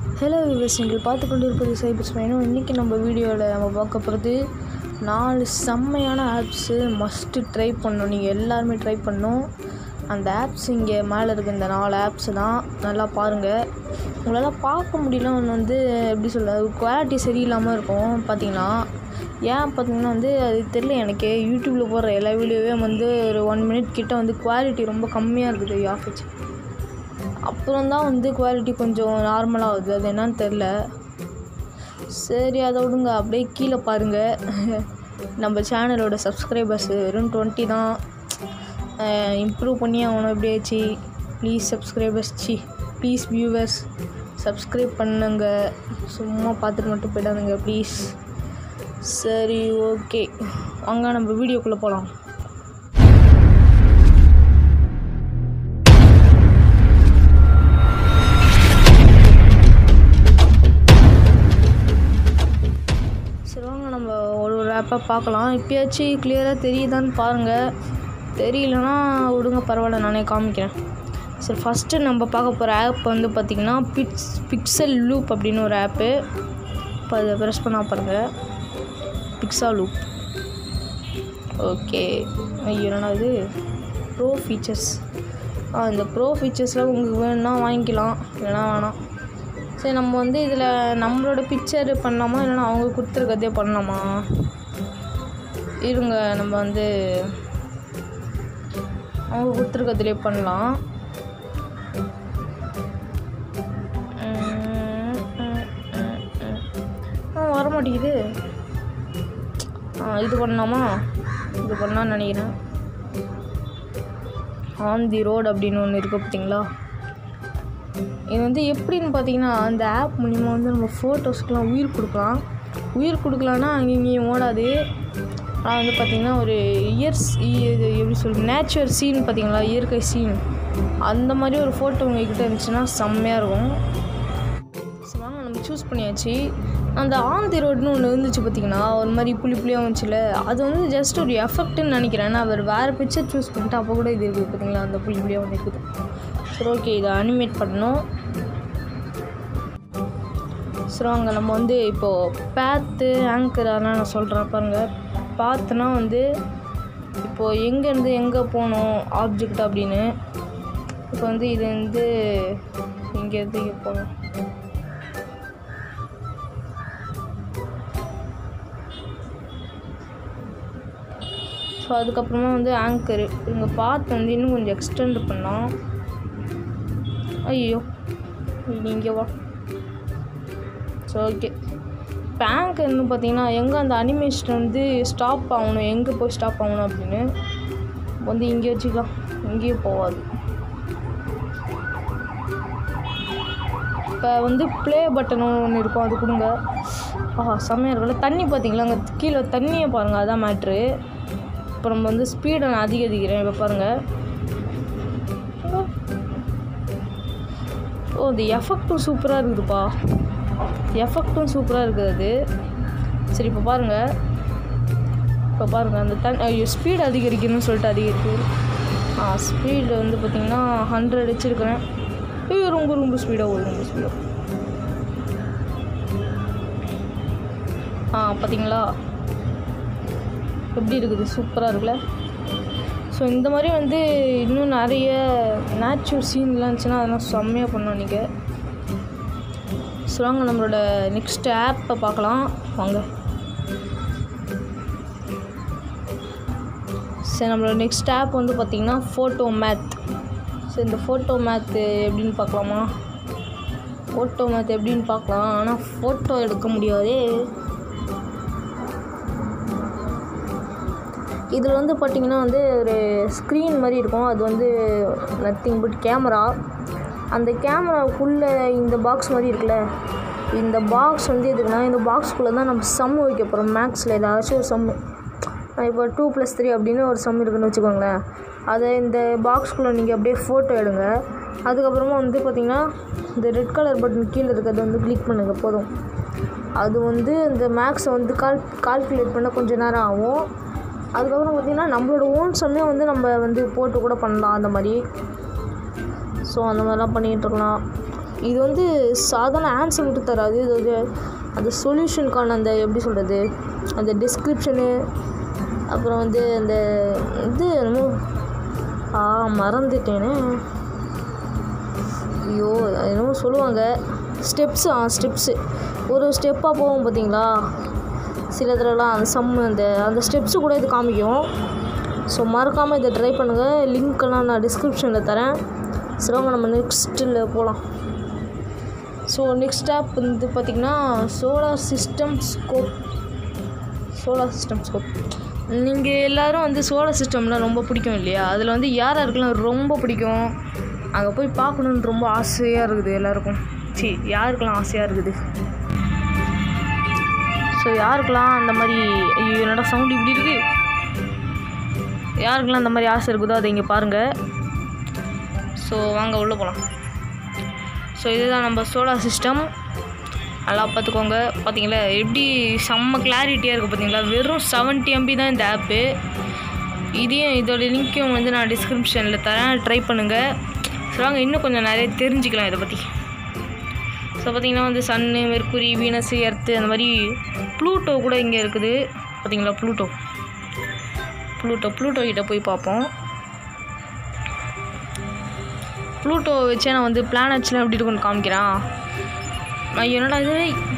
Hello விவஸ் நீங்கள் பார்த்து கொண்டு இருப்பது சைபர்ஸ் மேனும் இன்றைக்கி நம்ம வீடியோவில் நம்ம பார்க்க போகிறது நாலு செம்மையான ஆப்ஸு மஸ்ட்டு ட்ரை பண்ணணும் நீங்கள் எல்லாருமே ட்ரை பண்ணணும் அந்த ஆப்ஸ் இங்கே மேலே இருக்க இந்த நாலு ஆப்ஸ் தான் நல்லா பாருங்கள் உங்களால் பார்க்க முடியல ஒன்று வந்து எப்படி சொல்ல குவாலிட்டி சரியில்லாமல் இருக்கும் பார்த்தீங்கன்னா ஏன் பார்த்தீங்கன்னா வந்து அது தெரியல எனக்கு யூடியூப்பில் போடுற எல்லா வீடியோவே வந்து ஒரு ஒன் மினிட் கிட்ட வந்து குவாலிட்டி ரொம்ப கம்மியாக இருக்குது ஆஃபிஸ் அப்புறம் தான் வந்து குவாலிட்டி கொஞ்சம் நார்மலாக ஆகுது அது என்னன்னு தெரில சரி அதை விடுங்க அப்படியே கீழே பாருங்கள் நம்ம சேனலோட சப்ஸ்கிரைபர்ஸ் வெறும் டுவெண்ட்டி தான் இம்ப்ரூவ் பண்ணி அவனை எப்படியாச்சு ப்ளீஸ் சப்ஸ்கிரைபர்ஸ் சி ப்ளீஸ் வியூவர்ஸ் சப்ஸ்கிரைப் பண்ணுங்க சும்மா பார்த்துட்டு மட்டும் போயிடாதுங்க ப்ளீஸ் சரி ஓகே வாங்க நம்ம வீடியோக்குள்ளே போகலாம் சரி வாங்க நம்ம ஒரு ஒரு ஆப்பாக பார்க்கலாம் இப்போயாச்சும் கிளியராக தெரியுதான்னு பாருங்கள் தெரியலனா விடுங்க பரவாயில்ல நானே காமிக்கிறேன் சரி ஃபஸ்ட்டு நம்ம பார்க்க போகிற ஆப் வந்து பார்த்திங்கன்னா பிக்ஸ் பிக்சல் லூப் அப்படின்னு ஒரு ஆப்பு இப்போ அதை ப்ரெஸ் பண்ணால் பாருங்கள் பிக்ஸா லூப் ஓகே ஐயோ என்னடா இது ப்ரோ ஃபீச்சர்ஸ் ஆ இந்த ப்ரோ ஃபீச்சர்ஸ்லாம் உங்களுக்கு வேணும்னா வாங்கிக்கலாம் இல்லைனா வேணாம் சரி நம்ம வந்து இதில் நம்மளோட பிக்சர் பண்ணலாமா இல்லைனா அவங்க கொடுத்துருக்கதே பண்ணலாமா இருங்க நம்ம வந்து அவங்க கொடுத்துருக்கதுலே பண்ணலாம் உம், உம், உம், உம். ஆ வர மாட்டேங்குது ஆ இது பண்ணலாமா இது பண்ணலான்னு நினைக்கிறேன் ஆன் தி ரோடு அப்படின்னு ஒன்று இருக்குது பார்த்தீங்களா இது வந்து எப்படின்னு பார்த்தீங்கன்னா அந்த ஆப் மூலிமா வந்து நம்ம ஃபோட்டோஸ்க்கெலாம் உயிர் கொடுக்கலாம் உயிர் கொடுக்கலான்னா அங்கே இங்கேயும் ஓடாது ஆனால் வந்து பார்த்திங்கன்னா ஒரு இயர்ஸ் இது எப்படி சொல் நேச்சுரல் சீன் பார்த்தீங்களா இயற்கை சீன் அந்த மாதிரி ஒரு ஃபோட்டோ உங்ககிட்ட இருந்துச்சுன்னா செம்மையாக இருக்கும் சரி வாங்க நம்ம சூஸ் பண்ணியாச்சு அந்த ஆந்தி ரோடுன்னு ஒன்று இருந்துச்சு பார்த்தீங்கன்னா ஒரு மாதிரி புளி புளியாக வந்துச்சுல அது வந்து ஜஸ்ட் ஒரு எஃபெக்ட்னு நினைக்கிறேன் நான் அவர் வேறு பிக்சர் சூஸ் பண்ணிட்டு அப்போ கூட இது இருக்குது பார்த்தீங்களா அந்த புளி புளியாக ஒன்று இருக்குது சரி ஓகே இதை அனிமேட் பண்ணணும் சரி வாங்க நம்ம வந்து இப்போது பேத்து ஆங்கர் அதெல்லாம் நான் சொல்கிறேன் பாருங்கள் பார்த்துனா வந்து இப்போது எங்கேருந்து எங்கே போகணும் ஆப்ஜெக்ட் அப்படின்னு இப்போ வந்து இது வந்து இங்கேருந்து இங்கே போகணும் ஸோ அதுக்கப்புறமா வந்து ஆங்கரு இங்கே பார்த்து வந்து இன்னும் கொஞ்சம் எக்ஸ்டெண்ட் பண்ணலாம் ஐயோ இங்கே வா ஸோ ஓகே இப்போ ஆங்கர்னு பார்த்தீங்கன்னா எங்கே அந்த அனிமேஷன் வந்து ஸ்டாப் ஆகணும் எங்கே போய் ஸ்டாப் ஆகணும் அப்படின்னு வந்து இங்கே வச்சுக்கலாம் இங்கேயும் போகாது இப்போ வந்து ப்ளே பட்டன் ஒன்று இருக்கும் அது கொடுங்க ஆஹா செம்மையாக இருக்குல்ல தண்ணி பார்த்தீங்களா அங்கே கீழே தண்ணியை பாருங்கள் அதான் மேட்ரு இப்போ நம்ம வந்து ஸ்பீடை நான் அதிகரிக்கிறேன் இப்போ பாருங்கள் ஓ இந்த எஃபெக்ட்டும் சூப்பராக இருக்குதுப்பா எஃபெக்ட்டும் சூப்பராக இருக்குது அது சரி இப்போ பாருங்கள் இப்போ பாருங்கள் அந்த தன் ஐயோ ஸ்பீடு அதிகரிக்கணும்னு சொல்லிட்டு அதிகரிக்கு ஆ ஸ்பீடு வந்து பார்த்திங்கன்னா ஹண்ட்ரட் வச்சுருக்கிறேன் ஐயோ ரொம்ப ரொம்ப ஸ்பீடாக ஓடும் ரொம்ப ஸ்பீடாக ஆ பார்த்தீங்களா எப்படி இருக்குது சூப்பராக இருக்குல்ல ஸோ இந்த மாதிரி வந்து இன்னும் நிறைய நேச்சுரல் சீன்லாம் இருந்துச்சுன்னா அதெல்லாம் செம்மையாக பண்ணோம் நீங்கள் ஸோ வாங்க நம்மளோட நெக்ஸ்ட் ஆப்பை பார்க்கலாம் வாங்க சரி நம்மளோட நெக்ஸ்ட் ஆப் வந்து பார்த்திங்கன்னா ஃபோட்டோ மேத் ஸோ இந்த ஃபோட்டோ மேத்து எப்படின்னு பார்க்கலாமா ஃபோட்டோ மேத் எப்படின்னு பார்க்கலாம் ஆனால் ஃபோட்டோ எடுக்க முடியாதே இதில் வந்து பார்த்திங்கன்னா வந்து ஒரு ஸ்க்ரீன் மாதிரி இருக்கும் அது வந்து நத்திங் பட் கேமரா அந்த கேமராவுக்குள்ளே இந்த பாக்ஸ் மாதிரி இருக்குல்ல இந்த பாக்ஸ் வந்து எதுக்குன்னா இந்த பாக்ஸ்குள்ளே தான் நம்ம சம் வைக்க போகிறோம் மேக்ஸில் ஏதாச்சும் ஒரு சம்மு இப்போ டூ ப்ளஸ் த்ரீ அப்படின்னு ஒரு சம் இருக்குன்னு வச்சுக்கோங்களேன் அதை இந்த பாக்ஸ்குள்ளே நீங்கள் அப்படியே ஃபோட்டோ எடுங்க அதுக்கப்புறமா வந்து பார்த்திங்கன்னா இந்த ரெட் கலர் பட்டன் கீழே இருக்கிறத வந்து கிளிக் பண்ணுங்கள் போதும் அது வந்து இந்த மேக்ஸை வந்து கால் கால்குலேட் பண்ண கொஞ்சம் நேரம் ஆகும் அதுக்கப்புறம் பார்த்திங்கன்னா நம்மளோட ஓன் சம்மே வந்து நம்ம வந்து போட்டு கூட பண்ணலாம் அந்த மாதிரி ஸோ அந்த மாதிரிலாம் பண்ணிகிட்டு இருக்கலாம் இது வந்து சாதாரண ஆன்சர் மட்டும் தராது இது ஒரு அந்த சொல்யூஷனுக்கான அந்த எப்படி சொல்கிறது அந்த டிஸ்கிரிப்ஷனு அப்புறம் வந்து அந்த இது என்னமோ ஆ மறந்துட்டேனே ஐயோ அது என்னமோ சொல்லுவாங்க ஸ்டெப்ஸு ஆ ஸ்டெப்ஸு ஒரு ஸ்டெப்பாக போவோம் பார்த்தீங்களா சில தடவைலாம் அந்த சம் அந்த அந்த ஸ்டெப்ஸு கூட இது காமிக்கும் ஸோ மறக்காமல் இதை ட்ரை பண்ணுங்கள் லிங்க்கெல்லாம் நான் டிஸ்கிரிப்ஷனில் தரேன் சரி வாங்க நம்ம நெக்ஸ்ட்டில் போகலாம் ஸோ நெக்ஸ்ட் ஆப் வந்து பார்த்திங்கன்னா solar system scope solar system scope நீங்கள் எல்லோரும் வந்து சோலார் சிஸ்டம்லாம் ரொம்ப பிடிக்கும் இல்லையா அதில் வந்து யார் யாருக்கெல்லாம் ரொம்ப பிடிக்கும் அங்கே போய் பார்க்கணுன்னு ரொம்ப ஆசையாக இருக்குது எல்லாருக்கும் சி யாருக்கெல்லாம் ஆசையாக இருக்குது ஸோ யாருக்கெல்லாம் அந்த மாதிரி ஐயோ என்னடா சவுண்ட் இப்படி இருக்குது யாருக்கெல்லாம் அந்த மாதிரி ஆசை இருக்குதோ அதை இங்கே பாருங்கள் ஸோ வாங்க உள்ளே போகலாம் ஸோ இதுதான் நம்ம சோலார் சிஸ்டம் நல்லா பார்த்துக்கோங்க பார்த்தீங்களா எப்படி செம்ம கிளாரிட்டியாக இருக்குது பார்த்தீங்களா வெறும் செவன்ட்டி எம்பி தான் இந்த ஆப்பு இதையும் இதோட லிங்க்கையும் வந்து நான் டிஸ்கிரிப்ஷனில் தரேன் ட்ரை பண்ணுங்கள் ஸோ வாங்க இன்னும் கொஞ்சம் நிறைய தெரிஞ்சுக்கலாம் இதை பற்றி ஸோ பார்த்தீங்கன்னா வந்து சன்னு மெர்க்குரி வீனஸ் எர்த்து அந்த மாதிரி ப்ளூட்டோ கூட இங்கே இருக்குது பார்த்தீங்களா ப்ளூட்டோ ப்ளூட்டோ ப்ளூட்டோ கிட்ட போய் பார்ப்போம் ப்ளூட்டோ வச்சே நான் வந்து பிளானட்ஸ்லாம் எப்படி இருக்குன்னு காமிக்கிறேன் நான் என்னடா இது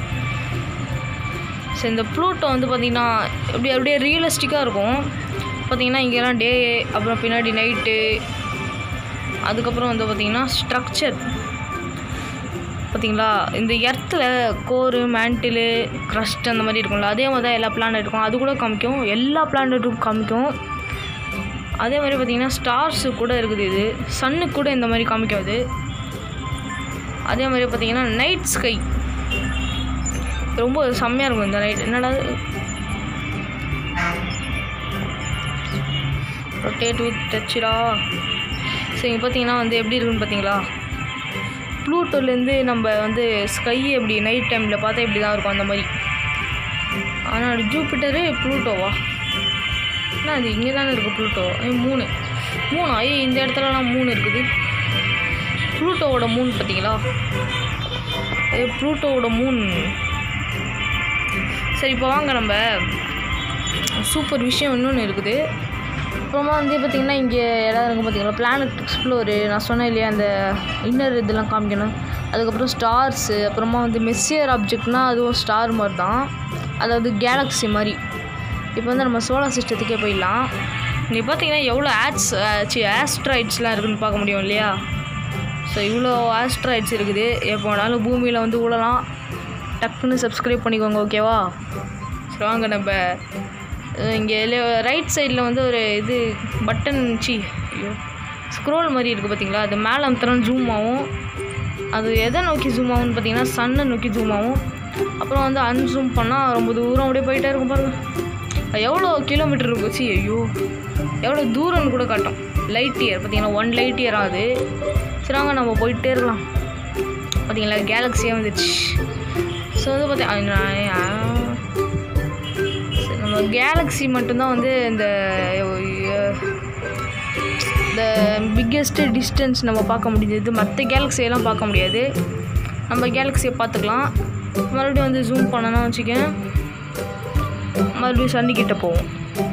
ஸோ இந்த ப்ளூட்டோ வந்து பார்த்திங்கன்னா எப்படி அப்படியே ரியலிஸ்டிக்காக இருக்கும் பார்த்திங்கன்னா இங்கெல்லாம் டே அப்புறம் பின்னாடி நைட்டு அதுக்கப்புறம் வந்து பார்த்திங்கன்னா ஸ்ட்ரக்சர் பார்த்தீங்களா இந்த எர்த்தில் கோரு மேண்டிலு க்ரஸ்ட் அந்த மாதிரி இருக்கும்ல அதே மாதிரி தான் எல்லா பிளானட் இருக்கும் அது கூட காமிக்கும் எல்லா பிளானட்டும் காமிக்கும் அதே மாதிரி பார்த்தீங்கன்னா ஸ்டார்ஸு கூட இருக்குது இது சன்னுக்கு கூட இந்த மாதிரி காமிக்கும் அது அதே மாதிரி பார்த்தீங்கன்னா நைட் ஸ்கை ரொம்ப செம்மையாக இருக்கும் இந்த நைட் என்னடா ரொட்டேட் வித் டச்சுடா ஸோ இங்கே பார்த்தீங்கன்னா வந்து எப்படி இருக்குன்னு பார்த்தீங்களா ப்ளூட்டோலேருந்து நம்ம வந்து ஸ்கை எப்படி நைட் டைமில் பார்த்தா இப்படி தான் இருக்கும் அந்த மாதிரி ஆனால் ஜூபிட்டரு ப்ளூட்டோவா என்ன அது இங்கே தானே இருக்குது ப்ளூட்டோ ஐயோ மூணு மூணு ஐயோ இந்த இடத்துலலாம் மூணு இருக்குது ப்ளூட்டோவோட மூணு பார்த்தீங்களா ஏ ப்ளூட்டோவோட மூணு சரி இப்போ வாங்க நம்ம சூப்பர் விஷயம் இன்னொன்று இருக்குது அப்புறமா வந்து பார்த்திங்கன்னா இங்கே இடம் இருக்குது பார்த்தீங்களா பிளானட் எக்ஸ்ப்ளோரு நான் சொன்னேன் இல்லையா அந்த இன்னர் இதெல்லாம் காமிக்கணும் அதுக்கப்புறம் ஸ்டார்ஸு அப்புறமா வந்து மெஸ்ஸியர் ஆப்ஜெக்ட்னால் அதுவும் ஸ்டார் மாதிரி தான் அதாவது கேலக்ஸி மாதிரி இப்போ வந்து நம்ம சோலார் சிஸ்டத்துக்கே போயிடலாம் இங்கே பார்த்தீங்கன்னா எவ்வளோ ஆட்ஸ் சி ஆஸ்ட்ராய்ட்ஸ்லாம் இருக்குதுன்னு பார்க்க முடியும் இல்லையா ஸோ இவ்வளோ ஆஸ்ட்ராய்ட்ஸ் இருக்குது எப்போ வேணாலும் பூமியில் வந்து விழலாம் டக்குன்னு சப்ஸ்கிரைப் பண்ணிக்கோங்க ஓகேவா சரி வாங்க நம்ம இங்கே ரைட் சைடில் வந்து ஒரு இது பட்டன் சி ஐயோ ஸ்க்ரோல் மாதிரி இருக்குது பார்த்தீங்களா அது மேலே அமுத்தினா ஜூம் ஆகும் அது எதை நோக்கி ஜூம் ஆகும்னு பார்த்தீங்கன்னா சன்னை நோக்கி ஜூம் ஆகும் அப்புறம் வந்து அன்ஜூம் பண்ணால் ரொம்ப தூரம் அப்படியே போயிட்டே இருக்கும் பாருங்கள் எவ்வளோ கிலோமீட்டர் இருக்கும் சி ஐயோ எவ்வளோ தூரம்னு கூட காட்டும் லைட் இயர் பார்த்தீங்கன்னா ஒன் லைட் இயர் ஆகுது சரி வாங்க நம்ம போயிட்டே இருக்கலாம் பார்த்தீங்களா கேலக்ஸியே வந்துடுச்சு ஸோ வந்து பார்த்தீங்கன்னா நம்ம கேலக்ஸி மட்டும்தான் வந்து இந்த இந்த பிக்கெஸ்ட்டு டிஸ்டன்ஸ் நம்ம பார்க்க முடிஞ்சது மற்ற கேலக்ஸியெல்லாம் பார்க்க முடியாது நம்ம கேலக்ஸியை பார்த்துக்கலாம் மறுபடியும் வந்து ஜூம் பண்ணணும் வச்சுக்கேன் மறுபடியும் சன்னிக்கிட்ட போவோம்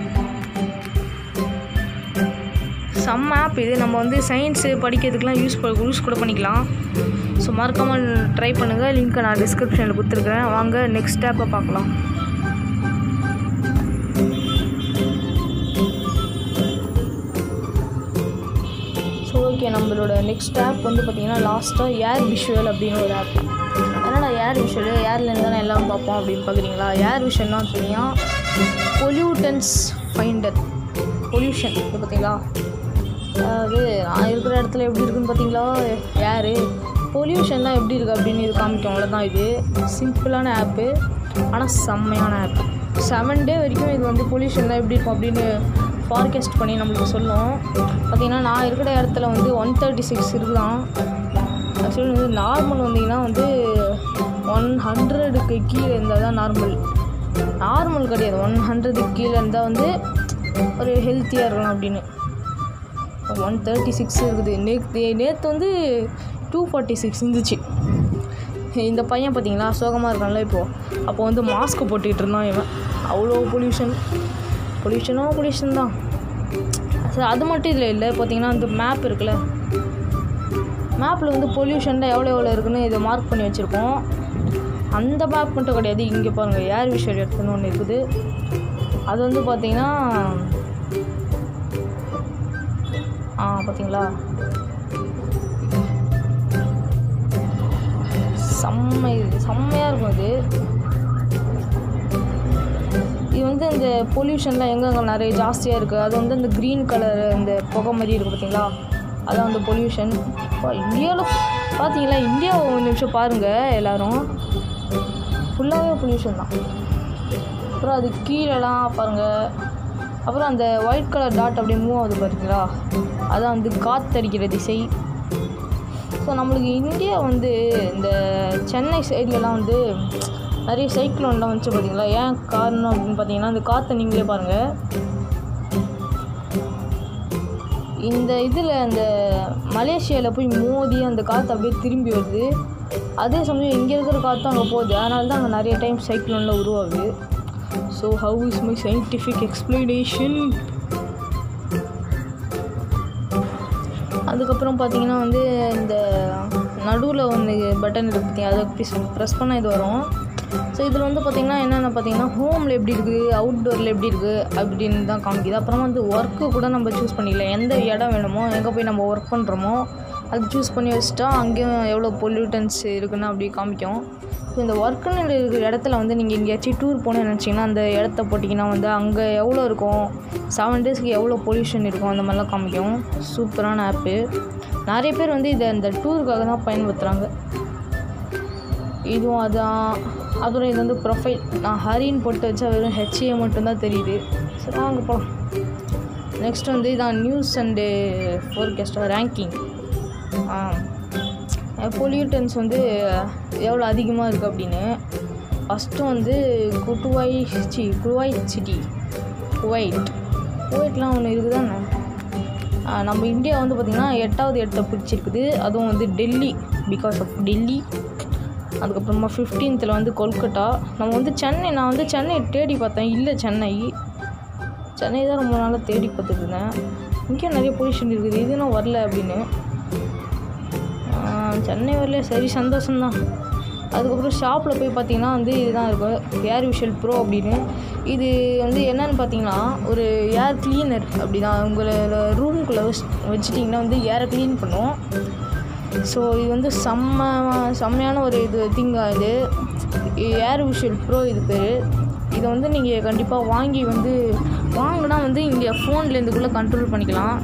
செம்ம ஆப் இது நம்ம வந்து சயின்ஸு படிக்கிறதுக்கெலாம் யூஸ் யூஸ் கூட பண்ணிக்கலாம் ஸோ மறக்காமல் ட்ரை பண்ணுங்கள் லிங்க்கை நான் டிஸ்கிரிப்ஷனில் கொடுத்துருக்குறேன் வாங்க நெக்ஸ்ட் ஆப்பை பார்க்கலாம் ஸோ ஓகே நம்மளோட நெக்ஸ்ட் ஆப் வந்து பார்த்திங்கன்னா லாஸ்ட்டாக ஏர் விஷுவல் அப்படின்னு ஒரு ஆப் என்னடா ஏர் விஷுவல் ஏர்லேருந்து தானே எல்லாம் பார்ப்போம் அப்படின்னு பார்க்குறீங்களா ஏர் விஷுவல்னால் பார்த்தீங்கன்னா பொல்யூட்டன்ஸ் ஃபைண்டர் பொல்யூஷன் இது பார்த்தீங்களா அதாவது நான் இருக்கிற இடத்துல எப்படி இருக்குன்னு பார்த்தீங்களா ஏரு பொல்யூஷன்லாம் எப்படி இருக்குது அப்படின்னு இது காமிக்கும் அவ்வளோதான் இது சிம்பிளான ஆப்பு ஆனால் செம்மையான ஆப் செவன் டே வரைக்கும் இது வந்து பொல்யூஷன்லாம் எப்படி இருக்கும் அப்படின்னு ஃபார்காஸ்ட் பண்ணி நம்மளுக்கு சொல்லும் பார்த்திங்கன்னா நான் இருக்கிற இடத்துல வந்து ஒன் தேர்ட்டி சிக்ஸ் இருக்குதான் ஆக்சுவலி வந்து நார்மல் வந்தீங்கன்னா வந்து ஒன் ஹண்ட்ரடுக்கு கீழே இருந்தால் தான் நார்மல் நார்மல் கிடையாது ஒன் ஹண்ட்ரடுக்கு கீழே இருந்தால் வந்து ஒரு ஹெல்த்தியாக இருக்கலாம் அப்படின்னு ஒன் தேர்ட்டி சிக்ஸ் இருக்குது நேற்று நேற்று வந்து டூ ஃபார்ட்டி சிக்ஸ் இருந்துச்சு இந்த பையன் பார்த்தீங்களா சோகமாக இருக்கான்ல இப்போது அப்போ வந்து மாஸ்க் போட்டுக்கிட்டு இருந்தான் இவன் அவ்வளோ பொல்யூஷன் பொல்யூஷனோ பொல்யூஷன் தான் சரி அது மட்டும் இதில் இல்லை பார்த்தீங்கன்னா இந்த மேப் இருக்குல்ல மேப்பில் வந்து பொல்யூஷனில் எவ்வளோ எவ்வளோ இருக்குன்னு இதை மார்க் பண்ணி வச்சுருக்கோம் அந்த மேப் மட்டும் கிடையாது இங்கே பாருங்கள் ஏர் விஷுவல் எடுத்துன்னு ஒன்று இருக்குது அது வந்து பார்த்தீங்கன்னா ஆ பார்த்தீங்களா செம்ம இது செம்மையாக இருக்கும் இது இது வந்து இந்த பொல்யூஷன்லாம் எங்கெங்கே நிறைய ஜாஸ்தியாக இருக்குது அது வந்து இந்த க்ரீன் கலர் இந்த புகை மாதிரி இருக்குது பார்த்தீங்களா அதான் அந்த பொல்யூஷன் இப்போ இந்தியாவில் பார்த்தீங்களா இந்தியாவை ஒரு நிமிஷம் பாருங்கள் எல்லோரும் ஃபுல்லாகவே பொல்யூஷன் தான் அப்புறம் அது கீழெல்லாம் பாருங்கள் அப்புறம் அந்த ஒயிட் கலர் டாட் அப்படியே மூவ் ஆகுது பார்த்தீங்களா அதான் வந்து காற்றடிக்கிற திசை ஸோ நம்மளுக்கு இந்தியா வந்து இந்த சென்னை சைட்லலாம் வந்து நிறைய சைக்ளோன்லாம் வந்துச்சு பார்த்தீங்களா ஏன் காரணம் அப்படின்னு பார்த்தீங்கன்னா இந்த காற்றை நீங்களே பாருங்கள் இந்த இதில் அந்த மலேசியாவில் போய் மோதி அந்த காற்று அப்படியே திரும்பி வருது அதே சமயம் இங்கே இருக்கிற காற்று அங்கே போகுது அதனால தான் அங்கே நிறைய டைம் சைக்ளோனில் உருவாகுது so how is my scientific explanation அதுக்கப்புறம் பார்த்தீங்கன்னா வந்து இந்த நடுவில் வந்து பட்டன் இருக்கு பார்த்தீங்க அதை ப்ரெஸ் ப்ரெஸ் பண்ணால் இது வரும் ஸோ இதில் வந்து பார்த்திங்கன்னா என்னென்ன பார்த்தீங்கன்னா ஹோமில் எப்படி இருக்குது அவுட்டோரில் எப்படி இருக்குது அப்படின்னு தான் காமிக்குது அப்புறமா வந்து ஒர்க்கு கூட நம்ம சூஸ் பண்ணிக்கலாம் எந்த இடம் வேணுமோ எங்கே போய் நம்ம ஒர்க் பண்ணுறோமோ அது சூஸ் பண்ணி வச்சுட்டா அங்கேயும் எவ்வளோ பொல்யூட்டன்ஸ் இருக்குன்னு அப்படி காமிக்கும் ஸோ இந்த ஒர்க்குன்னு இருக்கிற இடத்துல வந்து நீங்கள் எங்கேயாச்சும் டூர் போகணும்னு நினச்சிங்கன்னா அந்த இடத்த போட்டிங்கன்னா வந்து அங்கே எவ்வளோ இருக்கும் செவன் டேஸ்க்கு எவ்வளோ பொல்யூஷன் இருக்கும் அந்த மாதிரிலாம் காமிக்கும் சூப்பரான ஆப்பு நிறைய பேர் வந்து இதை இந்த டூருக்காக தான் பயன்படுத்துகிறாங்க இதுவும் அதான் அதோட இது வந்து ப்ரொஃபைல் நான் ஹரின்னு போட்டு வச்சா வெறும் ஹெச்ஏ மட்டும்தான் தெரியுது சரி வாங்க போகலாம் நெக்ஸ்ட் வந்து இதான் நியூஸ் அண்டு ஃபோர்கெஸ்டாக ரேங்கிங் பொல்யூட்டன்ஸ் வந்து எவ்வளோ அதிகமாக இருக்குது அப்படின்னு ஃபஸ்ட்டு வந்து குட்டுவாய் சி குவாய்ட் சிட்டி குவைட் குவைட்லாம் ஒன்று இருக்குதானே நம்ம இந்தியா வந்து பார்த்திங்கன்னா எட்டாவது இடத்த பிடிச்சிருக்குது அதுவும் வந்து டெல்லி பிகாஸ் ஆஃப் டெல்லி அதுக்கப்புறமா ஃபிஃப்டீன்த்தில் வந்து கொல்கட்டா நம்ம வந்து சென்னை நான் வந்து சென்னை தேடி பார்த்தேன் இல்லை சென்னை சென்னை தான் ரொம்ப நாளாக தேடி பார்த்துட்டு இருந்தேன் இங்கேயும் நிறைய பொல்யூஷன் இருக்குது இது நான் வரல அப்படின்னு சென்னை வரல சரி சந்தோஷம்தான் அதுக்கப்புறம் ஷாப்பில் போய் பார்த்தீங்கன்னா வந்து இதுதான் இருக்கும் ஏர் விஷுவல் ப்ரோ அப்படின்னு இது வந்து என்னன்னு பார்த்தீங்கன்னா ஒரு ஏர் கிளீனர் அப்படி தான் உங்களோட ரூம்குள்ளே வச்சு வச்சிட்டிங்கன்னா வந்து ஏரை க்ளீன் பண்ணும் ஸோ இது வந்து செம்ம செம்மையான ஒரு இது திங்கா இது ஏர் விஷுவல் ப்ரோ இது பேர் இதை வந்து நீங்கள் கண்டிப்பாக வாங்கி வந்து வாங்கினா வந்து இங்கே ஃபோனில் இதுக்குள்ளே கண்ட்ரோல் பண்ணிக்கலாம்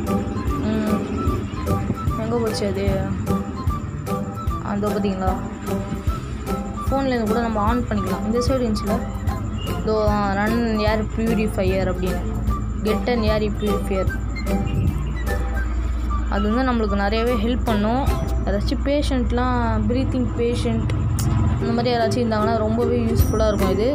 எங்கே போச்சு அது அந்த பார்த்தீங்களா ஃபோனில் இருந்து கூட நம்ம ஆன் பண்ணிக்கலாம் இந்த சைடு இருந்துச்சுல இதோ ரன் ஏர் ப்யூரிஃபையர் அப்படின்னு கெட் அண்ட் ஏர் ப்யூரிஃபையர் அது வந்து நம்மளுக்கு நிறையவே ஹெல்ப் பண்ணும் ஏதாச்சும் பேஷண்ட்லாம் ப்ரீத்திங் பேஷண்ட் இந்த மாதிரி யாராச்சும் இருந்தாங்கன்னா ரொம்பவே யூஸ்ஃபுல்லாக இருக்கும் இது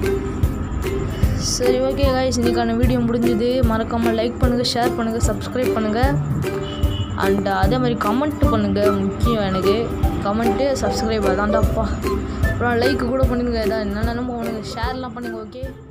சரி ஓகே காய்ஸ் இன்றைக்கான வீடியோ முடிஞ்சுது மறக்காமல் லைக் பண்ணுங்கள் ஷேர் பண்ணுங்கள் சப்ஸ்கிரைப் பண்ணுங்கள் அண்ட் அதே மாதிரி கமெண்ட் பண்ணுங்கள் முக்கியம் எனக்கு கமெண்ட்டு சப்ஸ்கிரைப் அதான்டாப்பா அப்புறம் லைக் கூட பண்ணுங்க இதான் என்னென்ன பண்ணுங்கள் ஷேர்லாம் பண்ணுங்கள் ஓகே